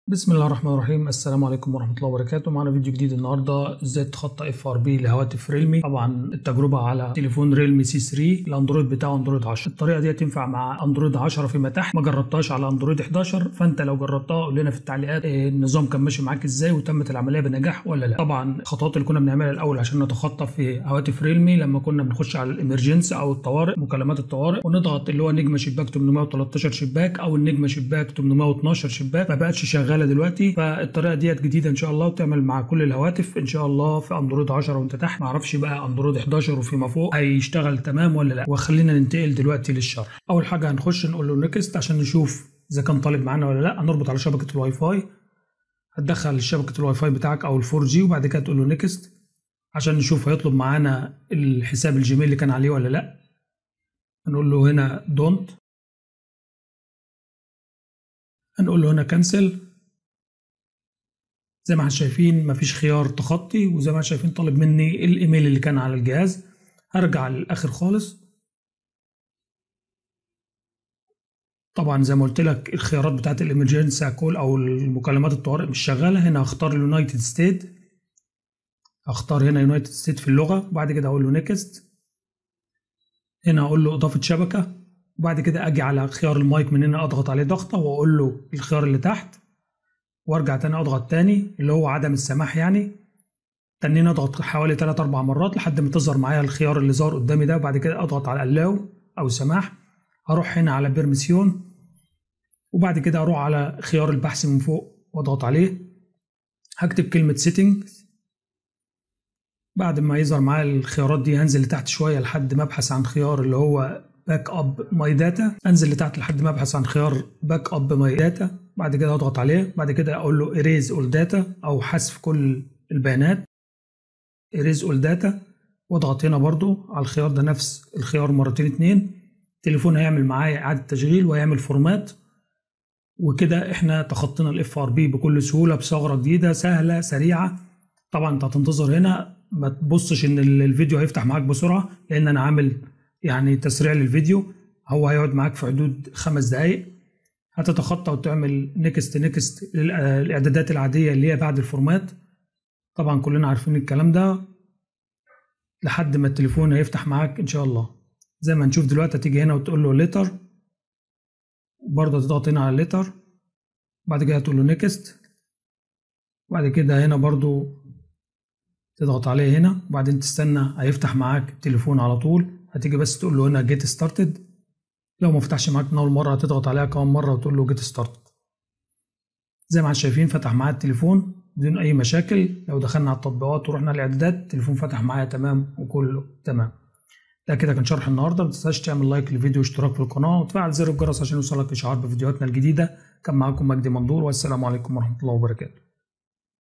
بسم الله الرحمن الرحيم السلام عليكم ورحمه الله وبركاته معانا فيديو جديد النهارده ازاي تخطى اف ار بي لهواتف ريلمي طبعا التجربه على تليفون ريلمي سي 3 الاندرويد بتاعه اندرويد 10 الطريقه دي تنفع مع اندرويد 10 فيما تحت ما جربتهاش على اندرويد 11 فانت لو جربتها قول لنا في التعليقات إيه النظام كان ماشي معاك ازاي وتمت العمليه بنجاح ولا لا طبعا الخطوات اللي كنا بنعملها الاول عشان نتخطى في هواتف ريلمي لما كنا بنخش على الامرجنسي او الطوارئ مكالمات الطوارئ ونضغط اللي هو نجمه شباك 813 شباك او النجمه شباك 812 شباك ما بقتش شغاله دلوقتي فالطريقه ديت جديده ان شاء الله وتعمل مع كل الهواتف ان شاء الله في اندرويد 10 وانت تحت ما اعرفش بقى اندرويد 11 وفيما فوق هيشتغل تمام ولا لا وخلينا ننتقل دلوقتي للشرح اول حاجه هنخش نقول له نيكست عشان نشوف اذا كان طالب معانا ولا لا هنربط على شبكه الواي فاي هتدخل شبكه الواي فاي بتاعك او الفور جي وبعد كده تقول له نيكست عشان نشوف هيطلب معانا الحساب الجيميل اللي كان عليه ولا لا هنقول له هنا دونت هنقول له هنا كنسل زي ما احنا شايفين مفيش خيار تخطي وزي ما احنا شايفين طالب مني الايميل اللي كان على الجهاز هرجع للاخر خالص طبعا زي ما قلت لك الخيارات بتاعت الامرجنسي كول او المكالمات الطوارئ مش شغاله هنا هختار اليونايتد ستيت هختار هنا يونايتد ستيت في اللغه وبعد كده اقول له نيكست هنا اقول له اضافه شبكه وبعد كده اجي على خيار المايك من هنا اضغط عليه ضغطه واقول له الخيار اللي تحت وارجع تاني اضغط تاني اللي هو عدم السماح يعني تاني اضغط حوالي 3 4 مرات لحد ما تظهر معايا الخيار اللي ظهر قدامي ده وبعد كده اضغط على allow او سماح هروح هنا على بيرميسيون وبعد كده اروح على خيار البحث من فوق واضغط عليه هكتب كلمة settings بعد ما يظهر معايا الخيارات دي هنزل لتحت شوية لحد ما ابحث عن خيار اللي هو باك اب ماي داتا انزل لتحت لحد ما ابحث عن خيار باك اب ماي داتا بعد كده اضغط عليه بعد كده اقول له erase all data او حذف كل البيانات erase all data واضغط هنا برضو على الخيار ده نفس الخيار مرتين اتنين التليفون هيعمل معايا اعادة تشغيل وهيعمل فورمات وكده احنا تخطينا الاف ار بي بكل سهولة بثغرة جديدة سهلة سريعة طبعا انت هتنتظر هنا ما تبصش ان الفيديو هيفتح معاك بسرعة لان انا عامل يعني تسريع للفيديو هو هيقعد معاك في حدود خمس دقايق هتتخطى وتعمل نيكست نيكست الاعدادات العاديه اللي هي بعد الفورمات طبعا كلنا عارفين الكلام ده لحد ما التليفون هيفتح معاك ان شاء الله زي ما نشوف دلوقتي هتيجي هنا وتقول له ليتر برضه تضغط هنا على ليتر بعد كده تقول له نيكست بعد كده هنا برضه تضغط عليه هنا وبعدين تستنى هيفتح معاك التليفون على طول هتيجي بس تقول له هنا جيت ستارتد لو ما فتحش معاك من اول مره هتضغط عليها كمان مره وتقول له جيت ستارتد زي ما احنا شايفين فتح معايا التليفون بدون اي مشاكل لو دخلنا على التطبيقات ورحنا الاعدادات التليفون فتح معايا تمام وكله تمام ده كده كان شرح النهارده ما تنساش تعمل لايك للفيديو واشتراك في القناه وتفعل زر الجرس عشان يوصلك اشعار بفيديوهاتنا الجديده كان معاكم مجدي مندور والسلام عليكم ورحمه الله وبركاته